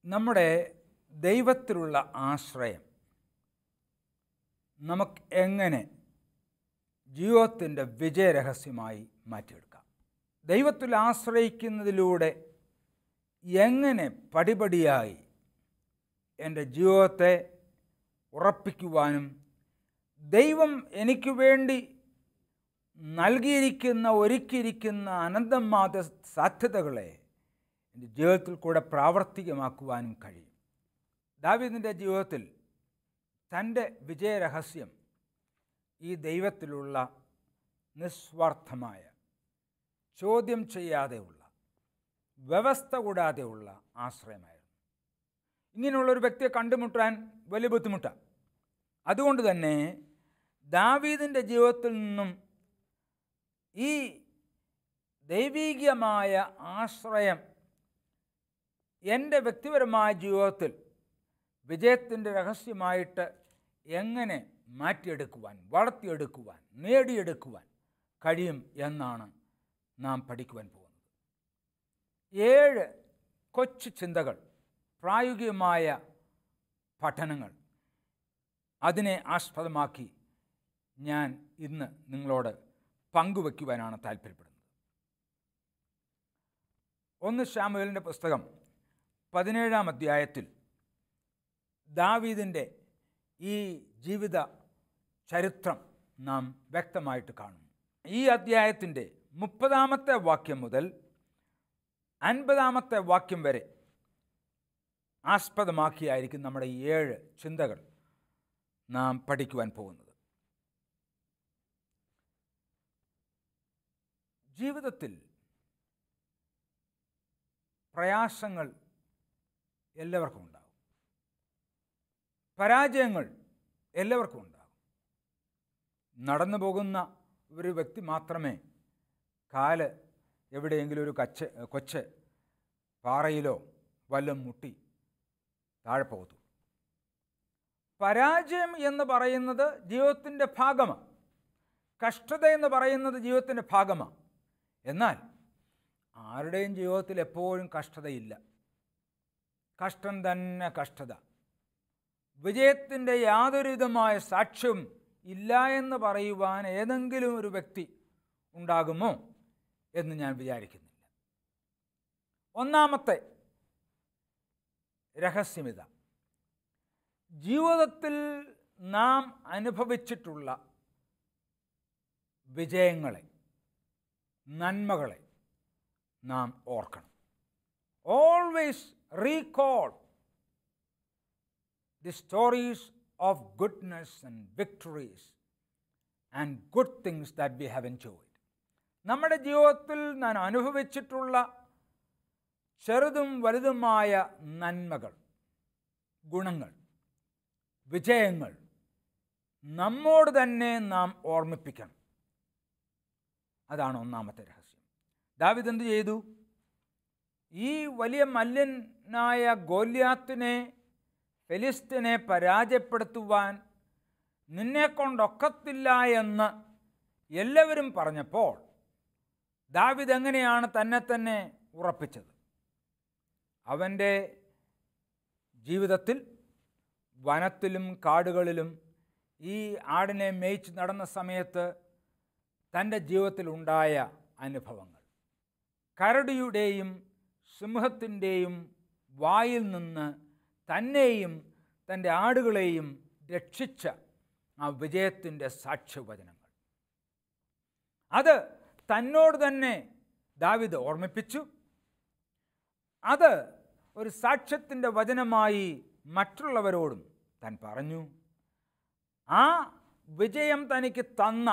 നമ്മുടെ ദൈവത്തിലുള്ള ആശ്രയം നമുക്ക് എങ്ങനെ ജീവിതത്തിൻ്റെ വിജയരഹസ്യമായി മാറ്റിയെടുക്കാം ദൈവത്തിൽ ആശ്രയിക്കുന്നതിലൂടെ എങ്ങനെ പടിപടിയായി എൻ്റെ ജീവിതത്തെ ഉറപ്പിക്കുവാനും ദൈവം എനിക്ക് വേണ്ടി നൽകിയിരിക്കുന്ന ഒരുക്കിയിരിക്കുന്ന അനന്തമാത സാധ്യതകളെ എൻ്റെ ജീവിതത്തിൽ കൂടെ പ്രാവർത്തികമാക്കുവാനും കഴിയും ദാവീദിൻ്റെ ജീവിതത്തിൽ തൻ്റെ വിജയരഹസ്യം ഈ ദൈവത്തിലുള്ള നിസ്വാർത്ഥമായ ചോദ്യം ചെയ്യാതെയുള്ള വ്യവസ്ഥ കൂടാതെയുള്ള ആശ്രയമായിരുന്നു ഇങ്ങനെയുള്ള ഒരു വ്യക്തിയെ കണ്ടുമുട്ടാൻ വലിയ ബുദ്ധിമുട്ടാണ് അതുകൊണ്ട് തന്നെ ദാവീദിൻ്റെ ജീവിതത്തിൽ നിന്നും ഈ ദൈവീകമായ ആശ്രയം എൻ്റെ വ്യക്തിപരമായ ജീവിതത്തിൽ വിജയത്തിൻ്റെ രഹസ്യമായിട്ട് എങ്ങനെ മാറ്റിയെടുക്കുവാൻ വളർത്തിയെടുക്കുവാൻ നേടിയെടുക്കുവാൻ കഴിയും എന്നാണ് നാം പഠിക്കുവാൻ പോകുന്നത് ഏഴ് കൊച്ചു ചിന്തകൾ പ്രായോഗികമായ പഠനങ്ങൾ അതിനെ ആസ്പദമാക്കി ഞാൻ ഇന്ന് നിങ്ങളോട് പങ്കുവയ്ക്കുവാനാണ് താല്പര്യപ്പെടുന്നത് ഒന്ന് ശാമുവേലിൻ്റെ പുസ്തകം പതിനേഴാം അധ്യായത്തിൽ ദാവീദിൻ്റെ ഈ ജീവിത ചരിത്രം നാം വ്യക്തമായിട്ട് കാണുന്നു ഈ അധ്യായത്തിൻ്റെ മുപ്പതാമത്തെ വാക്യം മുതൽ അൻപതാമത്തെ വാക്യം വരെ ആസ്പദമാക്കിയായിരിക്കും നമ്മുടെ ഈ ഏഴ് ചിന്തകൾ നാം പഠിക്കുവാൻ പോകുന്നത് ജീവിതത്തിൽ പ്രയാസങ്ങൾ എല്ലാവർക്കും ഉണ്ടാകും പരാജയങ്ങൾ എല്ലാവർക്കും ഉണ്ടാകും നടന്നു പോകുന്ന ഒരു വ്യക്തി മാത്രമേ കാല് എവിടെയെങ്കിലും ഒരു കച്ച് കൊച്ച് പാറയിലോ വല്ലം മുട്ടി താഴെ പോകത്തു പരാജയം എന്ന് പറയുന്നത് ജീവിതത്തിൻ്റെ ഭാഗമാണ് കഷ്ടത എന്ന് പറയുന്നത് ജീവിതത്തിൻ്റെ ഭാഗമാണ് എന്നാൽ ആരുടെയും ജീവിതത്തിൽ എപ്പോഴും കഷ്ടതയില്ല കഷ്ടം തന്നെ കഷ്ടത വിജയത്തിൻ്റെ യാതൊരുവിധമായ സാക്ഷ്യവും ഇല്ല എന്ന് പറയുവാൻ ഏതെങ്കിലും ഒരു വ്യക്തി ഉണ്ടാകുമോ എന്ന് ഞാൻ വിചാരിക്കുന്നില്ല ഒന്നാമത്തെ രഹസ്യമിത ജീവിതത്തിൽ നാം അനുഭവിച്ചിട്ടുള്ള വിജയങ്ങളെ നന്മകളെ നാം ഓർക്കണം always recall the stories of goodness and victories and good things that we have enjoyed നമ്മുടെ ജീവിതത്തിൽ ഞാൻ അനുഭവിച്ചിട്ടുള്ള ചെറുതും വലുതുമായ നന്മകൾ ഗുണങ്ങൾ വിജയങ്ങൾ നമ്മോട് തന്നെ നാം ഓർമ്മിപ്പിക്കണം അതാണ് ഒന്നാമത്തെ രഹസ്യം ദാവിദ് എന്ത് ചെയ്തു ഈ വലിയ മല്യനായ ഗോല്യാത്തിനെ ഫെലിസ്റ്റിനെ പരാജയപ്പെടുത്തുവാൻ നിന്നെ കൊണ്ടൊക്കത്തില്ല എന്ന് എല്ലാവരും പറഞ്ഞപ്പോൾ ദാവിദ് എങ്ങനെയാണ് തന്നെ തന്നെ ഉറപ്പിച്ചത് അവൻ്റെ ജീവിതത്തിൽ വനത്തിലും കാടുകളിലും ഈ ആടിനെ മേയിച്ച് നടന്ന സമയത്ത് തൻ്റെ ജീവിതത്തിൽ ഉണ്ടായ അനുഭവങ്ങൾ കരടിയുടെയും സിംഹത്തിൻ്റെയും വായിൽ നിന്ന് തന്നെയും തൻ്റെ ആടുകളെയും രക്ഷിച്ച ആ വിജയത്തിൻ്റെ സാക്ഷ്യവചനങ്ങൾ അത് തന്നോട് തന്നെ ദാവിദ് ഓർമ്മിപ്പിച്ചു അത് ഒരു സാക്ഷ്യത്തിൻ്റെ വചനമായി മറ്റുള്ളവരോടും താൻ പറഞ്ഞു ആ വിജയം തനിക്ക് തന്ന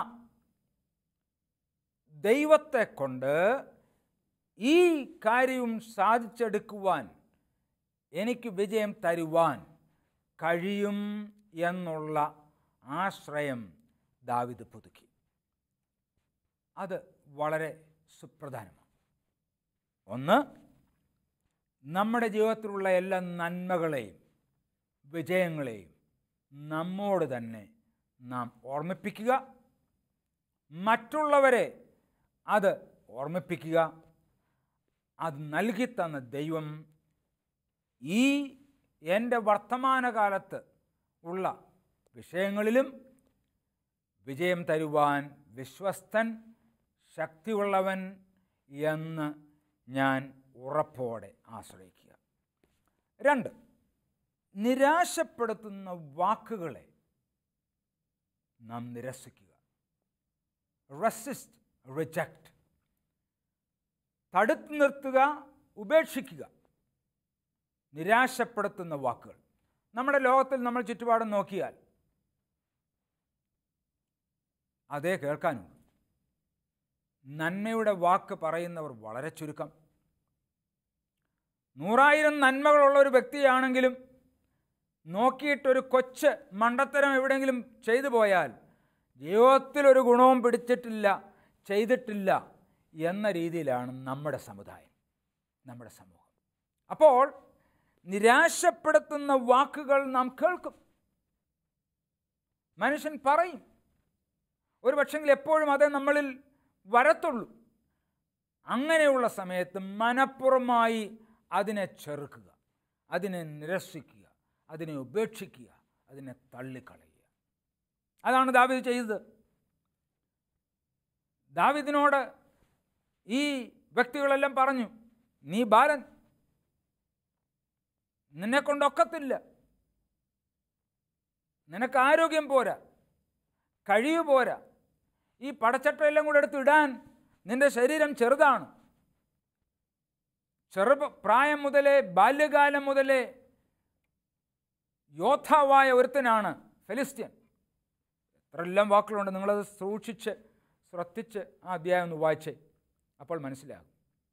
ദൈവത്തെ കൊണ്ട് ഈ കാര്യവും സാധിച്ചെടുക്കുവാൻ എനിക്ക് വിജയം തരുവാൻ കഴിയും എന്നുള്ള ആശ്രയം ദാവിദ് പുതുക്കി അത് വളരെ സുപ്രധാനമാണ് ഒന്ന് നമ്മുടെ ജീവിതത്തിലുള്ള എല്ലാ നന്മകളെയും വിജയങ്ങളെയും നമ്മോട് തന്നെ നാം ഓർമ്മിപ്പിക്കുക മറ്റുള്ളവരെ അത് ഓർമ്മിപ്പിക്കുക അത് നൽകി തന്ന ദൈവം ഈ എൻ്റെ വർത്തമാനകാലത്ത് ഉള്ള വിഷയങ്ങളിലും വിജയം തരുവാൻ വിശ്വസ്തൻ ശക്തിയുള്ളവൻ എന്ന് ഞാൻ ഉറപ്പോടെ ആശ്രയിക്കുക രണ്ട് നിരാശപ്പെടുത്തുന്ന വാക്കുകളെ നാം നിരസിക്കുക റെസിസ്റ്റ് റിജക്റ്റ് തടുത്തു നിർത്തുക ഉപേക്ഷിക്കുക നിരാശപ്പെടുത്തുന്ന വാക്കുകൾ നമ്മുടെ ലോകത്തിൽ നമ്മൾ ചുറ്റുപാടും നോക്കിയാൽ അതേ കേൾക്കാനുള്ളൂ നന്മയുടെ വാക്ക് പറയുന്നവർ വളരെ ചുരുക്കം നൂറായിരം നന്മകളുള്ള ഒരു വ്യക്തിയാണെങ്കിലും നോക്കിയിട്ടൊരു കൊച്ച് മണ്ടത്തരം എവിടെയെങ്കിലും ചെയ്തു പോയാൽ ജീവിതത്തിൽ ഒരു ഗുണവും പിടിച്ചിട്ടില്ല ചെയ്തിട്ടില്ല എന്ന രീതിയിലാണ് നമ്മുടെ സമുദായം നമ്മുടെ സമൂഹം അപ്പോൾ നിരാശപ്പെടുത്തുന്ന വാക്കുകൾ നാം കേൾക്കും മനുഷ്യൻ പറയും ഒരു പക്ഷെങ്കിൽ എപ്പോഴും അതേ നമ്മളിൽ വരത്തുള്ളൂ അങ്ങനെയുള്ള സമയത്ത് മനഃപൂർവമായി അതിനെ ചെറുക്കുക അതിനെ നിരസിക്കുക അതിനെ ഉപേക്ഷിക്കുക അതിനെ തള്ളിക്കളയുക അതാണ് ദാവിദ് ചെയ്തത് ദാവിദിനോട് ഈ വ്യക്തികളെല്ലാം പറഞ്ഞു നീ ബാലൻ നിന്നെ കൊണ്ടൊക്കത്തില്ല നിനക്ക് ആരോഗ്യം പോരാ കഴിവ് പോരാ ഈ പടച്ചട്ടയെല്ലാം കൂടെ എടുത്ത് ഇടാൻ നിന്റെ ശരീരം ചെറുതാണ് ചെറുപ്പ പ്രായം മുതലേ ബാല്യകാലം മുതലേ യോദ്ധാവായ ഒരുത്തനാണ് ഫെലിസ്ത്യൻ എത്രയെല്ലാം വാക്കുകളുണ്ട് നിങ്ങളത് സൂക്ഷിച്ച് ശ്രദ്ധിച്ച് ആ അധ്യായം ഒന്ന് വായിച്ചേ അപ്പോൾ മനസ്സിലാകും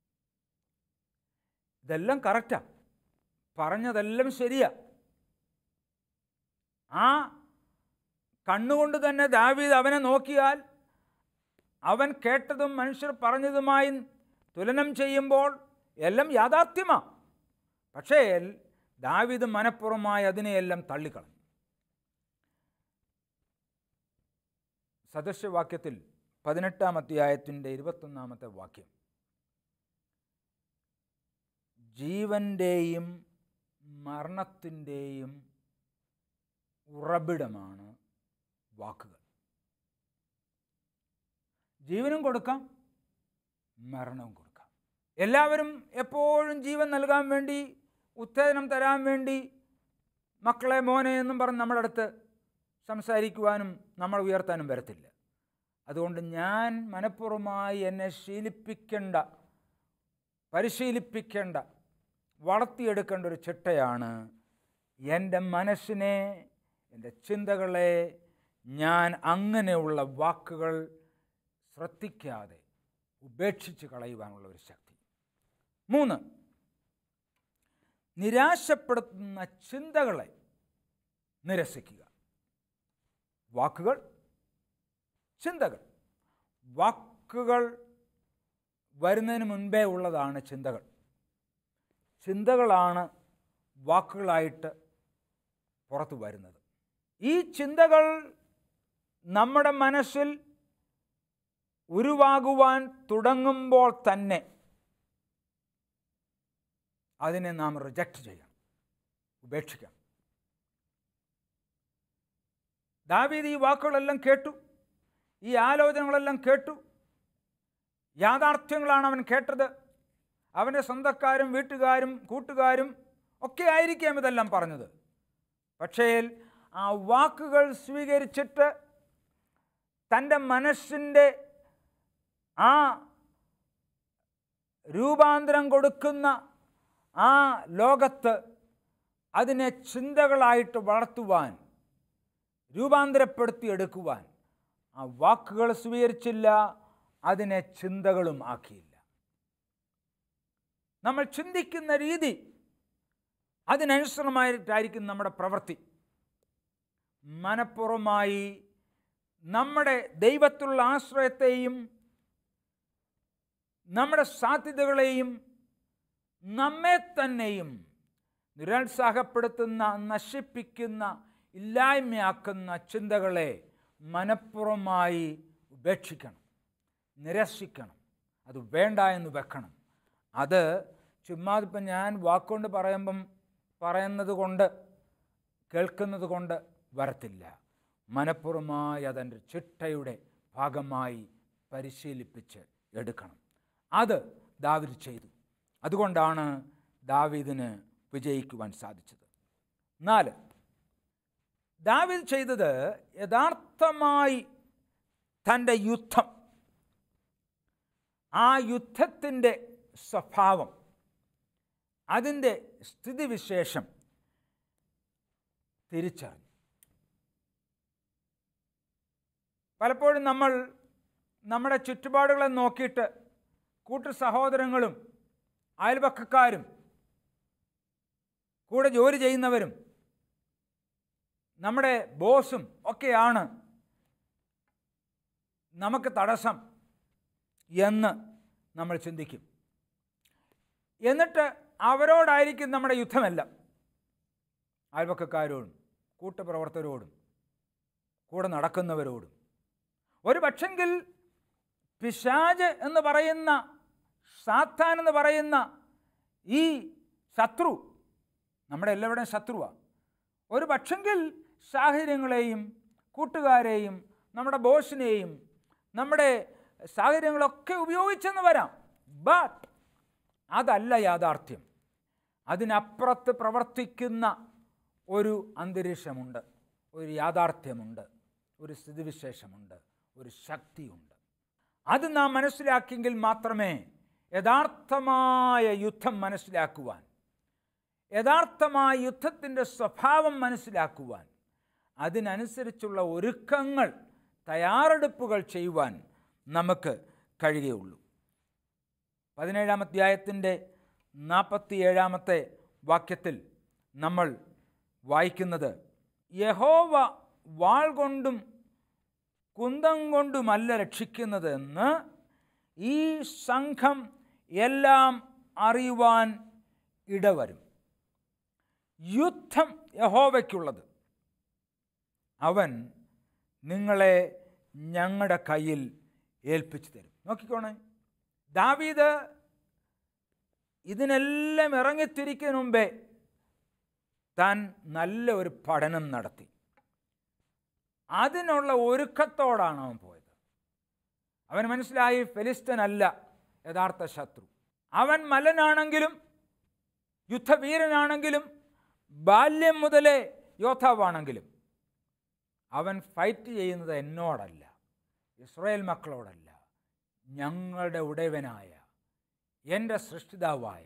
ഇതെല്ലാം കറക്റ്റാ പറഞ്ഞതെല്ലാം ശരിയാ ആ കണ്ണുകൊണ്ട് തന്നെ ദാവീദ് അവനെ നോക്കിയാൽ അവൻ കേട്ടതും മനുഷ്യർ പറഞ്ഞതുമായി തുലനം ചെയ്യുമ്പോൾ എല്ലാം യാഥാർത്ഥ്യമാണ് പക്ഷേ ദാവീദ് മനഃപൂർവ്വമായി അതിനെയെല്ലാം തള്ളിക്കളഞ്ഞു സദൃശവാക്യത്തിൽ പതിനെട്ടാം അധ്യായത്തിൻ്റെ ഇരുപത്തൊന്നാമത്തെ വാക്യം ജീവൻ്റെയും മരണത്തിൻ്റെയും ഉറവിടമാണ് വാക്കുകൾ ജീവനും കൊടുക്കാം മരണവും കൊടുക്കാം എല്ലാവരും എപ്പോഴും ജീവൻ നൽകാൻ വേണ്ടി ഉത്തേജനം തരാൻ വേണ്ടി മക്കളെ മോനെ എന്നും പറഞ്ഞ് നമ്മുടെ അടുത്ത് സംസാരിക്കുവാനും നമ്മൾ ഉയർത്താനും വരത്തില്ല അതുകൊണ്ട് ഞാൻ മനഃപൂർവ്വമായി എന്നെ ശീലിപ്പിക്കേണ്ട പരിശീലിപ്പിക്കേണ്ട വളർത്തിയെടുക്കേണ്ട ഒരു ചിട്ടയാണ് എൻ്റെ മനസ്സിനെ എൻ്റെ ചിന്തകളെ ഞാൻ അങ്ങനെയുള്ള വാക്കുകൾ ശ്രദ്ധിക്കാതെ ഉപേക്ഷിച്ച് കളയുവാനുള്ള ഒരു ശക്തി മൂന്ന് നിരാശപ്പെടുത്തുന്ന ചിന്തകളെ നിരസിക്കുക വാക്കുകൾ ചിന്തകൾ വാക്കുകൾ വരുന്നതിന് മുൻപേ ഉള്ളതാണ് ചിന്തകൾ ചിന്തകളാണ് വാക്കുകളായിട്ട് പുറത്തു വരുന്നത് ഈ ചിന്തകൾ നമ്മുടെ മനസ്സിൽ ഉരുവാകുവാൻ തുടങ്ങുമ്പോൾ തന്നെ അതിനെ നാം റിജക്റ്റ് ചെയ്യണം ഉപേക്ഷിക്കണം ദാവീദ് ഈ വാക്കുകളെല്ലാം കേട്ടു ഈ ആലോചനകളെല്ലാം കേട്ടു യാഥാർത്ഥ്യങ്ങളാണ് അവൻ കേട്ടത് അവൻ്റെ സ്വന്തക്കാരും വീട്ടുകാരും കൂട്ടുകാരും ഒക്കെ ആയിരിക്കാം ഇതെല്ലാം പറഞ്ഞത് പക്ഷേ ആ വാക്കുകൾ സ്വീകരിച്ചിട്ട് തൻ്റെ മനസ്സിൻ്റെ ആ രൂപാന്തരം കൊടുക്കുന്ന ആ ലോകത്ത് അതിനെ ചിന്തകളായിട്ട് വളർത്തുവാൻ രൂപാന്തരപ്പെടുത്തിയെടുക്കുവാൻ ആ വാക്കുകൾ സ്വീകരിച്ചില്ല അതിനെ ചിന്തകളും ആക്കിയില്ല നമ്മൾ ചിന്തിക്കുന്ന രീതി അതിനനുസൃതമായിട്ടായിരിക്കും നമ്മുടെ പ്രവൃത്തി മനഃപൂർവമായി നമ്മുടെ ദൈവത്തിലുള്ള ആശ്രയത്തെയും നമ്മുടെ സാധ്യതകളെയും നമ്മെ തന്നെയും നിരുത്സാഹപ്പെടുത്തുന്ന നശിപ്പിക്കുന്ന ഇല്ലായ്മയാക്കുന്ന ചിന്തകളെ മനഃപൂർവമായി ഉപേക്ഷിക്കണം നിരസിക്കണം അത് വേണ്ട എന്ന് വെക്കണം അത് ചുമ്മാതിപ്പം ഞാൻ വാക്കുകൊണ്ട് പറയുമ്പം പറയുന്നത് കൊണ്ട് കേൾക്കുന്നത് കൊണ്ട് വരത്തില്ല മനഃപൂർവമായി അതിൻ്റെ ചിട്ടയുടെ ഭാഗമായി പരിശീലിപ്പിച്ച് എടുക്കണം അത് ദാവിദ് ചെയ്തു അതുകൊണ്ടാണ് ദാവീദിന് വിജയിക്കുവാൻ സാധിച്ചത് നാല് ദാവീദ് ചെയ്തത് യഥാർത്ഥമായി തൻ്റെ യുദ്ധം ആ യുദ്ധത്തിൻ്റെ സ്വഭാവം അതിൻ്റെ സ്ഥിതിവിശേഷം തിരിച്ചറിഞ്ഞു പലപ്പോഴും നമ്മൾ നമ്മുടെ ചുറ്റുപാടുകളെ നോക്കിയിട്ട് കൂട്ടു സഹോദരങ്ങളും അയൽപക്കക്കാരും കൂടെ ജോലി ചെയ്യുന്നവരും നമ്മുടെ ബോസും ഒക്കെയാണ് നമുക്ക് തടസ്സം എന്ന് നമ്മൾ ചിന്തിക്കും എന്നിട്ട് അവരോടായിരിക്കും നമ്മുടെ യുദ്ധമെല്ലാം അയൽപക്കക്കാരോടും കൂട്ടുപ്രവർത്തകരോടും കൂടെ നടക്കുന്നവരോടും ഒരു പക്ഷെങ്കിൽ പിശാജ് എന്ന് പറയുന്ന സാത്താൻ എന്ന് പറയുന്ന ഈ ശത്രു നമ്മുടെ എല്ലാവരുടെയും ശത്രുവാണ് ഒരു പക്ഷെങ്കിൽ സാഹചര്യങ്ങളെയും കൂട്ടുകാരെയും നമ്മുടെ ബോസിനെയും നമ്മുടെ സാഹചര്യങ്ങളൊക്കെ ഉപയോഗിച്ചെന്ന് വരാം ബട്ട് അതല്ല യാഥാർത്ഥ്യം അതിനപ്പുറത്ത് പ്രവർത്തിക്കുന്ന ഒരു അന്തരീക്ഷമുണ്ട് ഒരു യാഥാർത്ഥ്യമുണ്ട് ഒരു സ്ഥിതിവിശേഷമുണ്ട് ഒരു ശക്തിയുണ്ട് അത് നാം മനസ്സിലാക്കിയെങ്കിൽ മാത്രമേ യഥാർത്ഥമായ യുദ്ധം മനസ്സിലാക്കുവാൻ യഥാർത്ഥമായ യുദ്ധത്തിൻ്റെ സ്വഭാവം മനസ്സിലാക്കുവാൻ അതിനനുസരിച്ചുള്ള ഒരുക്കങ്ങൾ തയ്യാറെടുപ്പുകൾ ചെയ്യുവാൻ നമുക്ക് കഴിയുകയുള്ളൂ പതിനേഴാം അധ്യായത്തിൻ്റെ നാൽപ്പത്തി ഏഴാമത്തെ വാക്യത്തിൽ നമ്മൾ വായിക്കുന്നത് യഹോവ വാൾ കൊണ്ടും കുന്തം കൊണ്ടുമല്ല രക്ഷിക്കുന്നത് എന്ന് ഈ സംഘം എല്ലാം അറിയുവാൻ ഇടവരും യുദ്ധം യഹോവയ്ക്കുള്ളത് അവൻ നിങ്ങളെ ഞങ്ങളുടെ കയ്യിൽ ഏൽപ്പിച്ചു തരും നോക്കിക്കോണേ ദാവീദ് ഇതിനെല്ലാം ഇറങ്ങിത്തിരിക്കുന്നതിന് മുമ്പേ താൻ നല്ല ഒരു പഠനം നടത്തി അതിനുള്ള ഒരുക്കത്തോടാണ് അവൻ പോയത് അവൻ മനസ്സിലായി ഫെലിസ്തനല്ല യഥാർത്ഥ ശത്രു അവൻ മല്ലനാണെങ്കിലും യുദ്ധവീരനാണെങ്കിലും ബാല്യം മുതലേ യോദ്ധാവാണെങ്കിലും അവൻ ഫൈറ്റ് ചെയ്യുന്നത് എന്നോടല്ല ഇസ്രായേൽ മക്കളോടല്ല ഞങ്ങളുടെ ഉടയവനായ എൻ്റെ സൃഷ്ടിതാവായ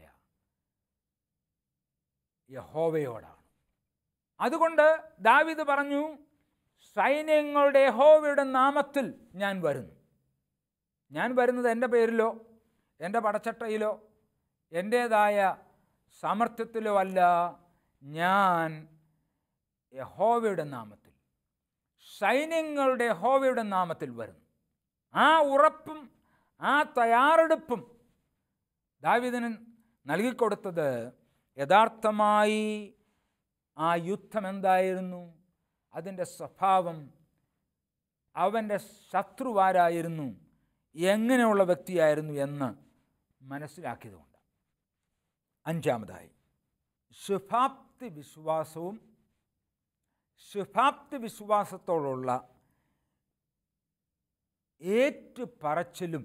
യഹോവയോടാണ് അതുകൊണ്ട് ദാവിദ് പറഞ്ഞു സൈന്യങ്ങളുടെ യഹോവയുടെ നാമത്തിൽ ഞാൻ വരുന്നു ഞാൻ വരുന്നത് എൻ്റെ പേരിലോ എൻ്റെ പടച്ചട്ടയിലോ എൻ്റേതായ സാമർഥ്യത്തിലോ അല്ല ഞാൻ യഹോവയുടെ നാമത്തിൽ സൈന്യങ്ങളുടെ യഹോവയുടെ നാമത്തിൽ വരുന്നു ആ ഉറപ്പും ആ തയ്യാറെടുപ്പും ദാവിദിന് നൽകിക്കൊടുത്തത് യഥാർത്ഥമായി ആ യുദ്ധം എന്തായിരുന്നു അതിൻ്റെ സ്വഭാവം അവൻ്റെ ശത്രുവാരായിരുന്നു എങ്ങനെയുള്ള വ്യക്തിയായിരുന്നു എന്ന് മനസ്സിലാക്കിയതുകൊണ്ട് അഞ്ചാമതായി ശുഭാപ്തി വിശ്വാസവും ശുഭാപ്തി വിശ്വാസത്തോടുള്ള ഏറ്റുപറച്ചിലും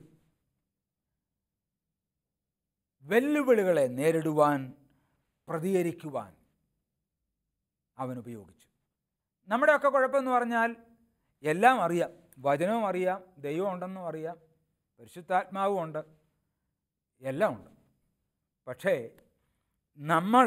വെല്ലുവിളികളെ നേരിടുവാൻ പ്രതികരിക്കുവാൻ അവൻ ഉപയോഗിച്ചു നമ്മുടെയൊക്കെ കുഴപ്പമെന്ന് പറഞ്ഞാൽ എല്ലാം അറിയാം വചനവും അറിയാം ദൈവം ഉണ്ടെന്നും അറിയാം പരിശുദ്ധാത്മാവും ഉണ്ട് എല്ലാം ഉണ്ട് പക്ഷേ നമ്മൾ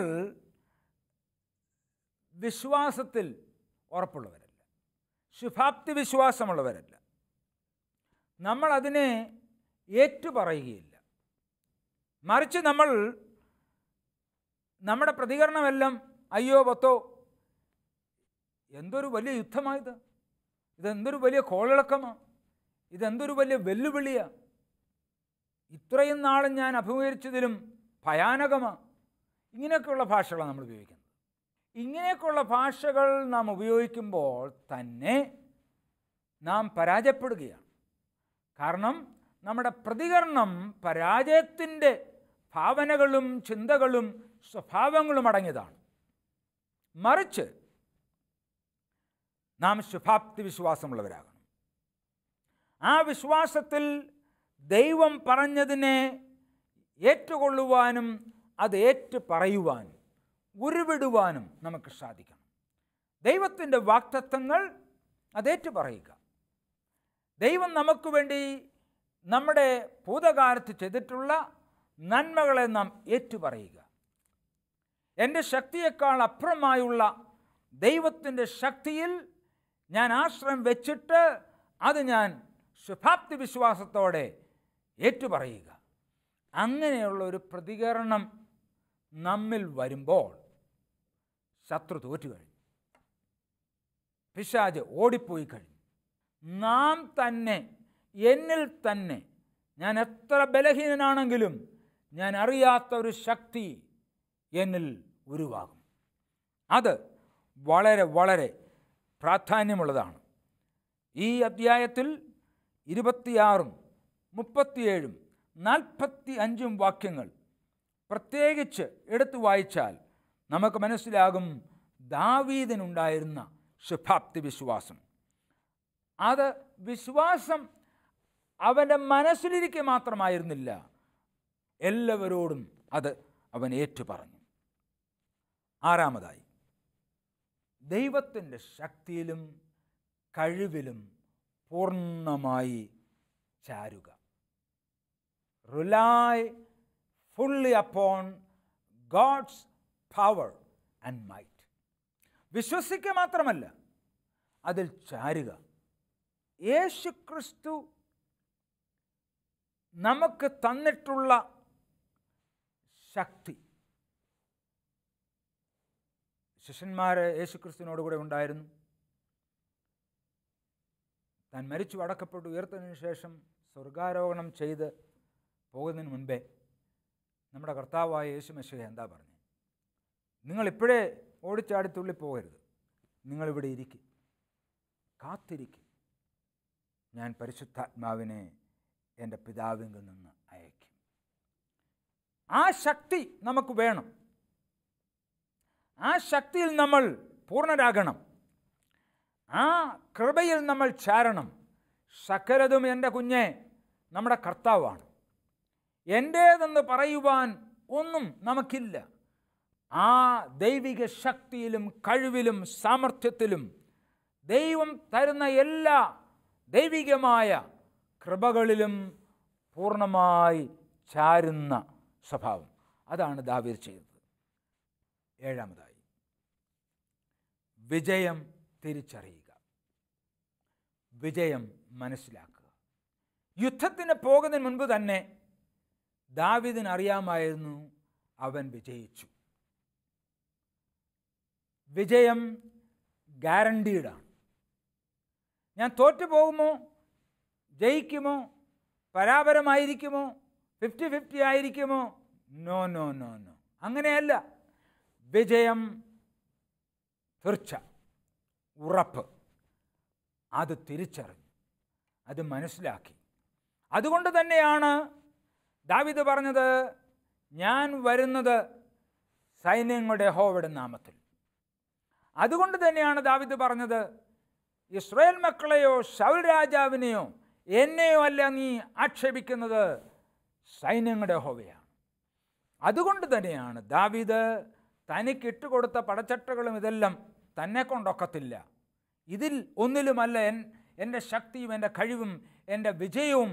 വിശ്വാസത്തിൽ ഉറപ്പുള്ളവരല്ല ശുഭാപ്തി വിശ്വാസമുള്ളവരല്ല നമ്മൾ അതിനെ ഏറ്റുപറയുകയില്ല മറിച്ച് നമ്മൾ നമ്മുടെ പ്രതികരണമെല്ലാം അയ്യോ പത്തോ എന്തൊരു വലിയ യുദ്ധമായത് ഇതെന്തൊരു വലിയ കോളിളക്കമാണ് ഇതെന്തൊരു വലിയ വെല്ലുവിളിയാണ് ഇത്രയും നാളും ഞാൻ അഭിമുഖീകരിച്ചതിലും ഭയാനകമാണ് ഇങ്ങനെയൊക്കെയുള്ള ഭാഷകളാണ് നമ്മൾ ഉപയോഗിക്കുന്നത് ഇങ്ങനെയൊക്കെയുള്ള ഭാഷകൾ നാം ഉപയോഗിക്കുമ്പോൾ തന്നെ നാം പരാജയപ്പെടുകയാണ് കാരണം നമ്മുടെ പ്രതികരണം പരാജയത്തിൻ്റെ ഭാവനകളും ചിന്തകളും സ്വഭാവങ്ങളും അടങ്ങിയതാണ് മറിച്ച് നാം ശുഭാപ്തി വിശ്വാസമുള്ളവരാകണം ആ വിശ്വാസത്തിൽ ദൈവം പറഞ്ഞതിനെ ഏറ്റുകൊള്ളുവാനും അത് ഏറ്റു പറയുവാനും ഉരുവിടുവാനും നമുക്ക് സാധിക്കണം ദൈവത്തിൻ്റെ വാക്തത്വങ്ങൾ അതേറ്റു പറയുക ദൈവം നമുക്ക് വേണ്ടി നമ്മുടെ ഭൂതകാലത്ത് ചെയ്തിട്ടുള്ള നന്മകളെ നാം ഏറ്റുപറയുക എൻ്റെ ശക്തിയേക്കാൾ അപ്പുറമായുള്ള ദൈവത്തിൻ്റെ ശക്തിയിൽ ഞാൻ ആശ്രയം വെച്ചിട്ട് അത് ഞാൻ ശുഭാപ്തി വിശ്വാസത്തോടെ ഏറ്റുപറയുക അങ്ങനെയുള്ള ഒരു പ്രതികരണം നമ്മിൽ വരുമ്പോൾ ശത്രു തോറ്റു കഴിഞ്ഞു പിശാജ് ഓടിപ്പോയി കഴിഞ്ഞു നാം തന്നെ എന്നിൽ തന്നെ ഞാൻ എത്ര ബലഹീനനാണെങ്കിലും ഞാൻ അറിയാത്ത ഒരു ശക്തി എന്നിൽ ഉരുവാകും അത് വളരെ വളരെ പ്രാധാന്യമുള്ളതാണ് ഈ അധ്യായത്തിൽ ഇരുപത്തിയാറും മുപ്പത്തിയേഴും നാൽപ്പത്തി അഞ്ചും വാക്യങ്ങൾ പ്രത്യേകിച്ച് എടുത്തു വായിച്ചാൽ നമുക്ക് മനസ്സിലാകും ദാവീദിനുണ്ടായിരുന്ന ശുഭാപ്തി വിശ്വാസം അത് വിശ്വാസം അവൻ്റെ മനസ്സിലിരിക്കെ മാത്രമായിരുന്നില്ല എല്ലാവരോടും അത് അവൻ ഏറ്റുപറഞ്ഞു ആറാമതായി ദൈവത്തിൻ്റെ ശക്തിയിലും കഴിവിലും പൂർണ്ണമായി ചാരുക rely fully upon God's power and might വിശ്വസിക്കുക മാത്രമല്ല അതിൽ ചാരുക യേശു ക്രിസ്തു നമുക്ക് തന്നിട്ടുള്ള ശക്തി ശിഷ്യന്മാർ യേശു ക്രിസ്തുവിനോട് കൂടെ ഉണ്ടായിരുന്നു താൻ മരിച്ചു അടക്കപ്പെട്ടു ഉയർത്തതിനു ശേഷം സ്വർഗാരോഹണം ചെയ്ത് പോകുന്നതിന് മുൻപേ നമ്മുടെ കർത്താവായ യേശു മെസ്സിഹ എന്താ പറഞ്ഞു നിങ്ങളിപ്പോഴേ ഓടിച്ചാടി തുള്ളി പോകരുത് നിങ്ങളിവിടെ ഇരിക്കും കാത്തിരിക്കും ഞാൻ പരിശുദ്ധാത്മാവിനെ എൻ്റെ പിതാവിങ്കിൽ നിന്ന് അയക്കും ആ ശക്തി നമുക്ക് വേണം ആ ശക്തിയിൽ നമ്മൾ പൂർണ്ണരാകണം ആ കൃപയിൽ നമ്മൾ ചാരണം സകലതും എൻ്റെ കുഞ്ഞെ നമ്മുടെ കർത്താവാണ് എൻ്റേതെന്ന് പറയുവാൻ ഒന്നും നമുക്കില്ല ആ ദൈവിക ശക്തിയിലും കഴിവിലും സാമർഥ്യത്തിലും ദൈവം തരുന്ന എല്ലാ ദൈവികമായ കൃപകളിലും പൂർണ്ണമായി ചാരുന്ന സ്വഭാവം അതാണ് ദാവീർ ചെയ്തത് ഏഴാമതായി വിജയം തിരിച്ചറിയുക വിജയം മനസ്സിലാക്കുക യുദ്ധത്തിന് പോകുന്നതിന് മുൻപ് തന്നെ ദാവിദിന് അറിയാമായിരുന്നു അവൻ വിജയിച്ചു വിജയം ഗ്യാരണ്ടീഡാണ് ഞാൻ തോറ്റു പോകുമോ ജയിക്കുമോ പരാപരമായിരിക്കുമോ ഫിഫ്റ്റി ഫിഫ്റ്റി ആയിരിക്കുമോ നോ നോ നോ നോ അങ്ങനെയല്ല വിജയം തീർച്ച ഉറപ്പ് അത് തിരിച്ചറിഞ്ഞു അത് മനസ്സിലാക്കി അതുകൊണ്ട് തന്നെയാണ് ദാവിദ് പറഞ്ഞത് ഞാൻ വരുന്നത് സൈന്യങ്ങളുടെ ഹോവയുടെ നാമത്തിൽ അതുകൊണ്ട് തന്നെയാണ് ദാവിദ് പറഞ്ഞത് ഇസ്രായേൽ മക്കളെയോ ശൗൽ രാജാവിനെയോ എന്നെയോ അല്ല നീ ആക്ഷേപിക്കുന്നത് സൈന്യങ്ങളുടെ ഹോവയാണ് അതുകൊണ്ട് തന്നെയാണ് ദാവീദ് തനിക്ക് ഇട്ടുകൊടുത്ത പടച്ചട്ടകളും ഇതെല്ലാം തന്നെ കൊണ്ടൊക്കത്തില്ല ഇതിൽ ഒന്നിലുമല്ല എൻ എൻ്റെ ശക്തിയും എൻ്റെ കഴിവും എൻ്റെ വിജയവും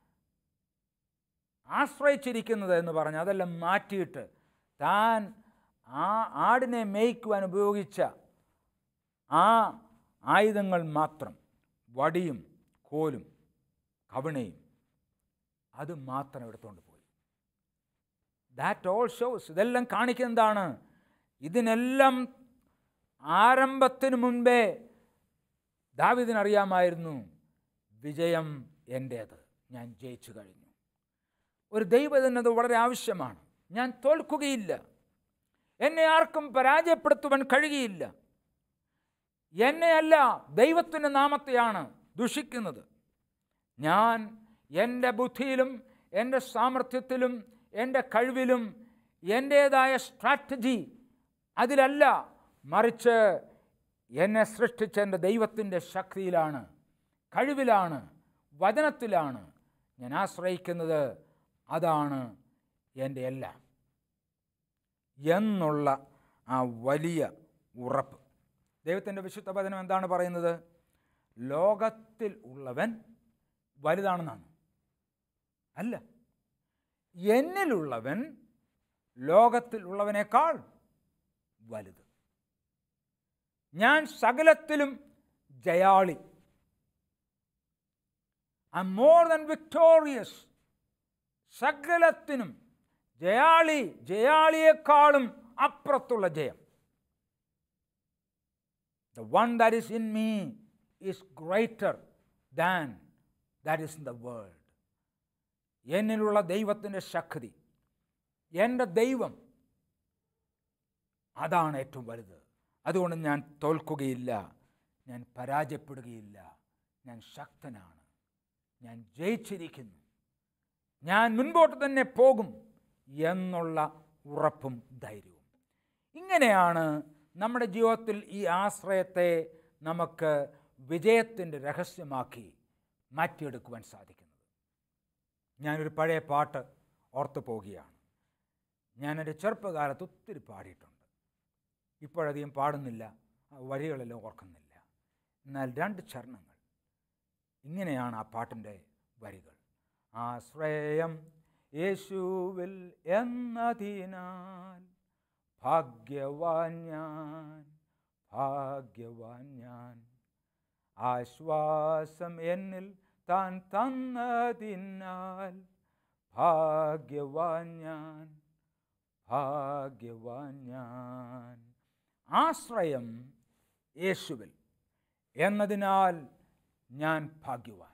ആശ്രയിച്ചിരിക്കുന്നത് എന്ന് പറഞ്ഞ് അതെല്ലാം മാറ്റിയിട്ട് താൻ ആ ആടിനെ മേയ്ക്കുവാൻ ഉപയോഗിച്ച ആ ആയുധങ്ങൾ മാത്രം വടിയും കോലും കവിണയും അത് മാത്രം എടുത്തുകൊണ്ട് പോയി ദാറ്റ് ഓൾ ഷോസ് ഇതെല്ലാം കാണിക്കുന്നതാണ് ഇതിനെല്ലാം ആരംഭത്തിന് മുൻപേ ദാവിദിനറിയാമായിരുന്നു വിജയം എൻ്റേത് ഞാൻ ജയിച്ചു കഴിഞ്ഞു ഒരു ദൈവത്തിനത് വളരെ ആവശ്യമാണ് ഞാൻ തോൽക്കുകയില്ല എന്നെ ആർക്കും പരാജയപ്പെടുത്തുവാൻ കഴിയുകയില്ല എന്നെയല്ല ദൈവത്തിൻ്റെ നാമത്തെയാണ് ദുഷിക്കുന്നത് ഞാൻ എൻ്റെ ബുദ്ധിയിലും എൻ്റെ സാമർഥ്യത്തിലും എൻ്റെ കഴിവിലും എൻ്റേതായ സ്ട്രാറ്റജി അതിലല്ല മറിച്ച് എന്നെ സൃഷ്ടിച്ച എൻ്റെ ദൈവത്തിൻ്റെ ശക്തിയിലാണ് കഴിവിലാണ് വചനത്തിലാണ് ഞാൻ ആശ്രയിക്കുന്നത് അതാണ് എൻ്റെ എല്ലാം എന്നുള്ള ആ വലിയ ഉറപ്പ് ദൈവത്തിൻ്റെ വിശുദ്ധ വചനം എന്താണ് പറയുന്നത് ലോകത്തിൽ ഉള്ളവൻ വലുതാണെന്നാണ് അല്ല എന്നിലുള്ളവൻ ലോകത്തിൽ ഉള്ളവനേക്കാൾ വലുത് ഞാൻ സകലത്തിലും ജയാളി ഐ മോർ ദൻ വിക്ടോറിയസ് സകലത്തിനും ജയാളി ജയാളിയേക്കാളും അപ്പുറത്തുള്ള ജയം the one that is in me is greater than that is in the world എന്നിലുള്ള ദൈവത്തിൻ്റെ ശക്തി എൻ്റെ ദൈവം അതാണ് ഏറ്റവും വലുത് അതുകൊണ്ട് ഞാൻ തോൽക്കുകയില്ല ഞാൻ പരാജയപ്പെടുകയില്ല ഞാൻ ശക്തനാണ് ഞാൻ ജയിച്ചിരിക്കുന്നു ഞാൻ മുൻപോട്ട് തന്നെ പോകും എന്നുള്ള ഉറപ്പും ധൈര്യവും ഇങ്ങനെയാണ് നമ്മുടെ ജീവിതത്തിൽ ഈ ആശ്രയത്തെ നമുക്ക് വിജയത്തിൻ്റെ രഹസ്യമാക്കി മാറ്റിയെടുക്കുവാൻ സാധിക്കുന്നത് ഞാനൊരു പഴയ പാട്ട് ഓർത്തു പോവുകയാണ് ഞാനെൻ്റെ ചെറുപ്പകാലത്ത് ഒത്തിരി പാടിയിട്ടുണ്ട് ഇപ്പോഴധികം പാടുന്നില്ല ആ വരികളെല്ലാം ഓർക്കുന്നില്ല എന്നാൽ രണ്ട് ചരണങ്ങൾ ഇങ്ങനെയാണ് ആ പാട്ടിൻ്റെ വരികൾ ആശ്രയം യേശുവിൽ എന്നതിനാൽ ഭാഗ്യവാൻ ഞാൻ ഭാഗ്യവാൻ ഞാൻ ആശ്വാസം എന്നിൽ താൻ തന്നതിനാൽ ഭാഗ്യവാൻ ഞാൻ ഭാഗ്യവാൻ ഞാൻ ആശ്രയം യേശുവിൽ എന്നതിനാൽ ഞാൻ ഭാഗ്യവാൻ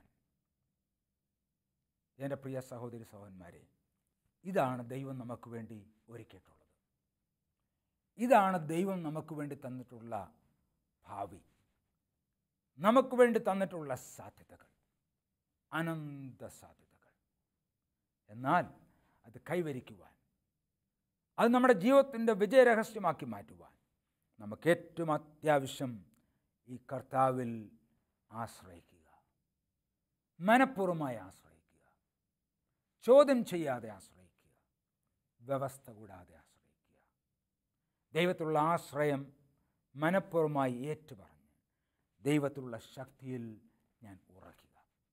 എൻ്റെ പ്രിയ സഹോദരി സഹോദരന്മാരെ ഇതാണ് ദൈവം നമുക്ക് വേണ്ടി ഒരുക്കിയിട്ടുള്ളത് ഇതാണ് ദൈവം നമുക്ക് വേണ്ടി തന്നിട്ടുള്ള ഭാവി നമുക്ക് വേണ്ടി തന്നിട്ടുള്ള സാധ്യതകൾ അനന്ത സാധ്യതകൾ എന്നാൽ അത് കൈവരിക്കുവാൻ അത് നമ്മുടെ ജീവിതത്തിൻ്റെ വിജയരഹസ്യമാക്കി മാറ്റുവാൻ നമുക്ക് ഏറ്റവും അത്യാവശ്യം ഈ കർത്താവിൽ ആശ്രയിക്കുക മനഃപൂർവ്വമായി ആശ്രയിക്കുക ചോദ്യം ചെയ്യാതെ ആശ്രയിക്കുക വ്യവസ്ഥ കൂടാതെ ആശ്രയിക്കുക ദൈവത്തിലുള്ള ആശ്രയം മനഃപൂർവ്വമായി ഏറ്റുപറഞ്ഞ് ദൈവത്തിലുള്ള ശക്തിയിൽ ഞാൻ ഉറക്കുക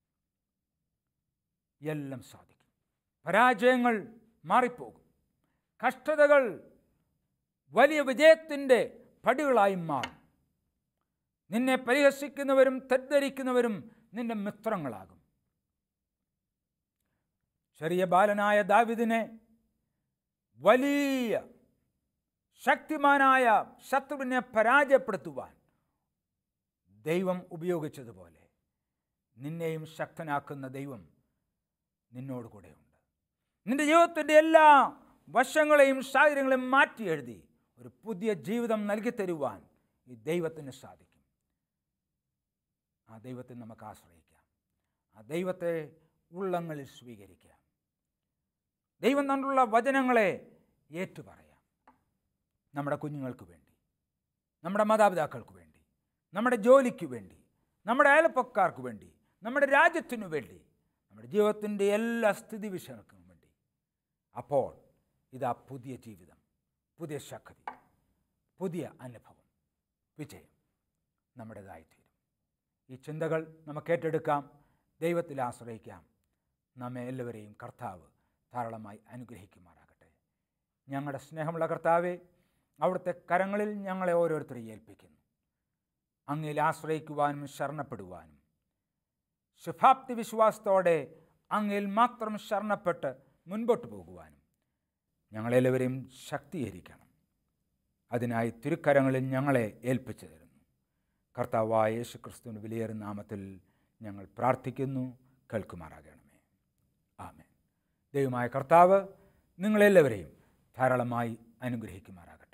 എല്ലാം സാധിക്കും പരാജയങ്ങൾ മാറിപ്പോകും കഷ്ടതകൾ വലിയ വിജയത്തിൻ്റെ പടികളായി മാറും നിന്നെ പരിഹസിക്കുന്നവരും തെറ്റിദ്ധരിക്കുന്നവരും നിന്റെ മിത്രങ്ങളാകും ചെറിയ ബാലനായ ദാവിദിനെ വലിയ ശക്തിമാനായ ശത്രുവിനെ പരാജയപ്പെടുത്തുവാൻ ദൈവം ഉപയോഗിച്ചതുപോലെ നിന്നെയും ശക്തനാക്കുന്ന ദൈവം നിന്നോട് കൂടെയുണ്ട് നിന്റെ ജീവിതത്തിൻ്റെ എല്ലാ വശങ്ങളെയും സാഹചര്യങ്ങളെയും മാറ്റി എഴുതി ഒരു പുതിയ ജീവിതം നൽകി തരുവാൻ ഈ ദൈവത്തിന് സാധിക്കും ആ ദൈവത്തെ നമുക്ക് ആശ്രയിക്കാം ആ ദൈവത്തെ ഉള്ളങ്ങളിൽ സ്വീകരിക്കാം ദൈവം തന്നുള്ള വചനങ്ങളെ ഏറ്റുപറയാം നമ്മുടെ കുഞ്ഞുങ്ങൾക്ക് വേണ്ടി നമ്മുടെ മാതാപിതാക്കൾക്ക് വേണ്ടി നമ്മുടെ ജോലിക്ക് വേണ്ടി നമ്മുടെ അയൽപ്പക്കാർക്ക് വേണ്ടി നമ്മുടെ രാജ്യത്തിനു വേണ്ടി നമ്മുടെ ജീവിതത്തിൻ്റെ എല്ലാ സ്ഥിതിവിഷയങ്ങൾക്കും വേണ്ടി അപ്പോൾ ഇതാ പുതിയ ജീവിതം പുതിയ ശക്തി പുതിയ അനുഭവം വിജയം നമ്മുടേതായിത്തീരും ഈ ചിന്തകൾ നമുക്ക് ഏറ്റെടുക്കാം ദൈവത്തിൽ ആശ്രയിക്കാം നമ്മെ എല്ലാവരെയും കർത്താവ് ധാരാളമായി അനുഗ്രഹിക്കുമാറാകട്ടെ ഞങ്ങളുടെ സ്നേഹമുള്ള കർത്താവെ അവിടുത്തെ കരങ്ങളിൽ ഞങ്ങളെ ഓരോരുത്തരെയും ഏൽപ്പിക്കുന്നു അങ്ങയിൽ ആശ്രയിക്കുവാനും ശരണപ്പെടുവാനും ശുഭാപ്തി വിശ്വാസത്തോടെ അങ്ങയിൽ മാത്രം ശരണപ്പെട്ട് മുൻപോട്ട് പോകുവാനും ഞങ്ങളെല്ലാവരെയും ശക്തീകരിക്കണം അതിനായി തിരുക്കരങ്ങളിൽ ഞങ്ങളെ ഏൽപ്പിച്ചു തരുന്നു കർത്താവായ യേശു ക്രിസ്തുവിൻ്റെ വിലയേറുന്ന നാമത്തിൽ ഞങ്ങൾ പ്രാർത്ഥിക്കുന്നു കേൾക്കുമാറാകണമേ ആമേൻ ദൈവമായ കർത്താവ് നിങ്ങളെല്ലാവരെയും ധാരാളമായി അനുഗ്രഹിക്കുമാറാകട്ടെ